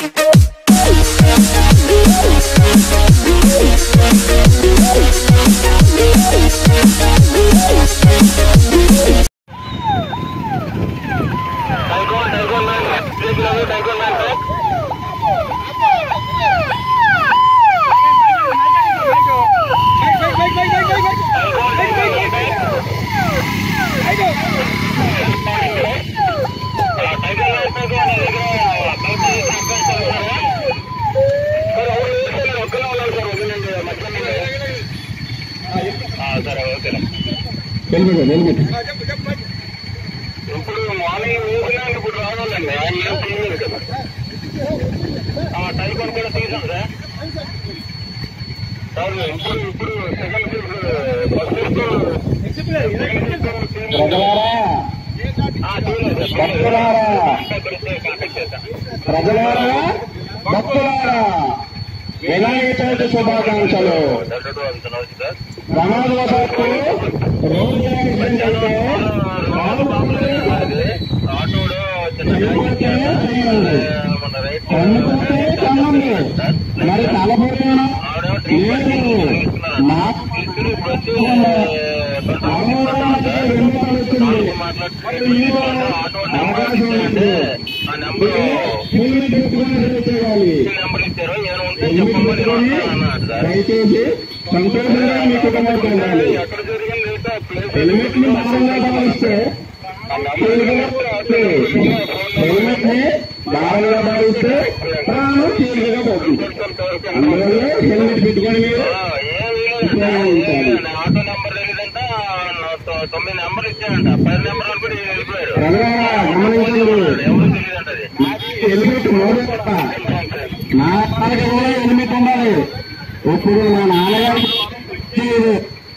సరే ఓకే నిలబెట్టు నిలబెట్టు ఇప్పుడు మార్నింగ్ ఊపినాక ఇప్పుడు రావాలండి ఆయన ఏం తీయలేదు కదా ఆ టైగర్ కూడా తీసాం సార్ సార్ ఇప్పుడు ఇప్పుడు సెకండ్ షిఫ్ట్ ఫస్ట్ షిఫ్ట్ ప్రజలారా భక్తులారా కాంటాక్ట్ చేశాను ప్రజలారా భక్తులారా వినాయక చవితి శుభాకాంక్షలు డబ్బు వెళ్తున్నావు సార్ ప్రమాదవశాత్తు రోడ్డు యాక్సిడెంట్ అయితే ఆటోలో చేయబట్టే చేయండి మన రైట్ కన్నుకుంటే కన్నండి మరి తలపడినా లేదు మా ఆమోదానికి వెనుకలు వచ్చింది మరి మీరు ఆకాశం ఉంది ఆ నెంబర్ హెల్మెట్ పెట్టుకుని డ్రైవ్ చేయాలి నెంబర్ ఇచ్చారు ఏమైనా ఉంటే హెల్మెట్ చెప్పమని పెట్టుకొని అన్నాడు సార్ దయచేసి సంతోషంగా మీ కుటుంబానికి వెళ్ళాలి ఎక్కడ జరిగింది అయితే ఆ ప్లేస్ హెల్మెట్ ని భారంగా భావిస్తే హెల్మెట్ ని భారంగా భావిస్తే ప్రాణం తేలికగా పోతుంది అందువల్ల హెల్మెట్ పెట్టుకొని మీరు ఆటో నెంబర్ తెలియదంట తొ- తొమ్మిది నెంబర్ ఇచ్చాడంట పది నెంబర్ అనుకుని వెళ్ళిపోయాడు ప్రజలారా గమనించండి ఎవరు తెలియదంట అది హెల్మెట్ మోదే తప్ప నా నాన్నకి కూడా హెల్మెట్ ఉండాలి ఇప్పుడు మా నాన్నగారు తెలియదు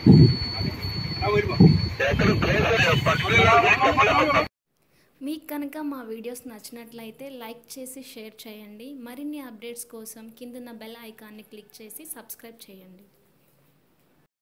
ఎక్కడ ప్లేస్ పర్టికులర్ చెప్పలేదు మీకు కనుక మా వీడియోస్ నచ్చినట్లయితే లైక్ చేసి షేర్ చేయండి మరిన్ని అప్డేట్స్ కోసం కిందన్న బెల్ ఐకాన్ని క్లిక్ చేసి సబ్స్క్రైబ్ చేయండి